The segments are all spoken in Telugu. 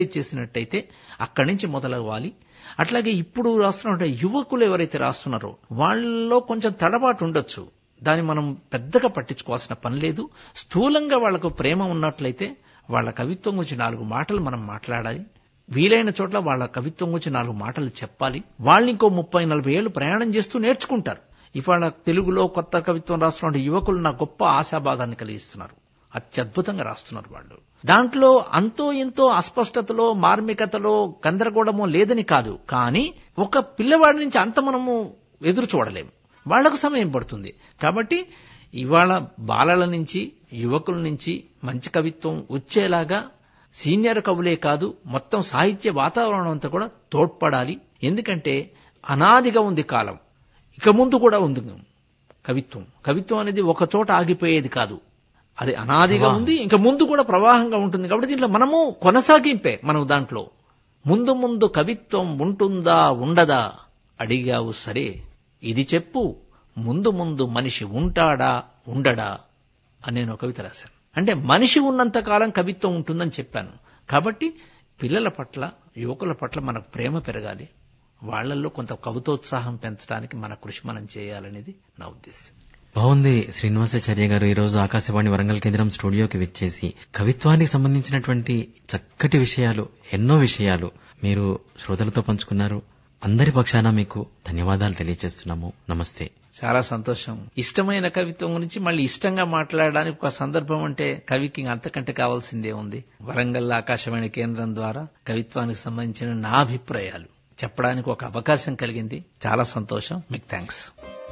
చేసినట్టయితే అక్కడి నుంచి మొదలవ్వాలి అట్లాగే ఇప్పుడు రాస్తున్న యువకులు ఎవరైతే రాస్తున్నారో వాళ్ళలో కొంచెం తడబాటు ఉండొచ్చు దాన్ని మనం పెద్దగా పట్టించుకోవాల్సిన పని లేదు స్థూలంగా వాళ్లకు ప్రేమ ఉన్నట్లయితే వాళ్ళ కవిత్వం గురించి నాలుగు మాటలు మనం మాట్లాడాలి వీలైన చోట్ల వాళ్ళ కవిత్వం గురించి నాలుగు మాటలు చెప్పాలి వాళ్ళు ఇంకో ముప్పై నలభై ఏళ్ళు ప్రయాణం చేస్తూ నేర్చుకుంటారు ఇవాళ తెలుగులో కొత్త కవిత్వం రాస్తున్న యువకులు నాకు గొప్ప ఆశాబాదాన్ని కలిగిస్తున్నారు అత్యద్భుతంగా రాస్తున్నారు వాళ్ళు దాంట్లో అంతో ఎంతో అస్పష్టతలో మార్మికతలో గందరగోళమో లేదని కాదు కానీ ఒక పిల్లవాడి నుంచి అంత మనము ఎదురు చూడలేము వాళ్లకు సమయం పడుతుంది కాబట్టి ఇవాళ బాలల నుంచి యువకుల నుంచి మంచి కవిత్వం వచ్చేలాగా సీనియర్ కవులే కాదు మొత్తం సాహిత్య వాతావరణం అంతా కూడా తోడ్పడాలి ఎందుకంటే అనాదిగా ఉంది కాలం ఇక ముందు కూడా ఉంది కవిత్వం కవిత్వం అనేది ఒక చోట ఆగిపోయేది కాదు అది అనాదిగా ఉంది ఇంకా ముందు కూడా ప్రవాహంగా ఉంటుంది కాబట్టి దీంట్లో మనము కొనసాగింపే మనం దాంట్లో ముందు ముందు కవిత్వం ఉంటుందా ఉండదా అడిగావు సరే ఇది చెప్పు ముందు ముందు మనిషి ఉంటాడా ఉండడా అని నేను ఒక కవిత రాశాను అంటే మనిషి ఉన్నంత కాలం కవిత్వం ఉంటుందని చెప్పాను కాబట్టి పిల్లల పట్ల యువకుల పట్ల మనకు ప్రేమ పెరగాలి వాళ్ళల్లో కొంత కవితోత్సాహం పెంచడానికి మన కృషి మనం చేయాలనేది నా ఉద్దేశం బాగుంది శ్రీనివాసాచార్య గారు ఈ రోజు ఆకాశవాణి వరంగల్ కేంద్రం స్టూడియోకి విచ్చేసి కవిత్వానికి సంబంధించినటువంటి చక్కటి విషయాలు ఎన్నో విషయాలు మీరు శ్రోతలతో పంచుకున్నారు అందరి పక్షాన మీకు ధన్యవాదాలు తెలియజేస్తున్నాము నమస్తే చాలా సంతోషం ఇష్టమైన కవిత్వం గురించి మళ్ళీ ఇష్టంగా మాట్లాడడానికి ఒక సందర్భం అంటే కవికి అంతకంటే కావాల్సిందే ఉంది వరంగల్ ఆకాశవాణి కేంద్రం ద్వారా కవిత్వానికి సంబంధించిన నా అభిప్రాయాలు చెప్పడానికి ఒక అవకాశం కలిగింది చాలా సంతోషం మీకు థ్యాంక్స్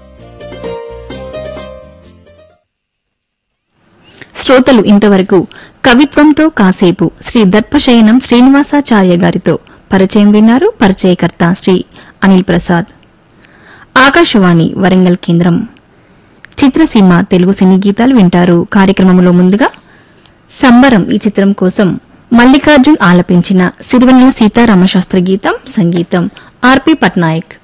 శ్రోతలు ఇంతవరకు కవిత్వంతో కాసేపు శ్రీ దర్పశయనం శ్రీనివాసాచార్య గారితో పరిచయం విన్నారు పరిచయకర్త శ్రీ అనిల్ ప్రసాద్ ఆకాశవాణి వరంగల్ కేంద్రం చిత్రసీమ తెలుగు సినీ గీతాలు వింటారు కార్యక్రమంలో ముందుగా సంబరం ఈ చిత్రం కోసం మల్లికార్జున్ ఆలపించిన సిరివెన్నెల సీతారామశాస్త్రి గీతం సంగీతం ఆర్పి పట్నాయక్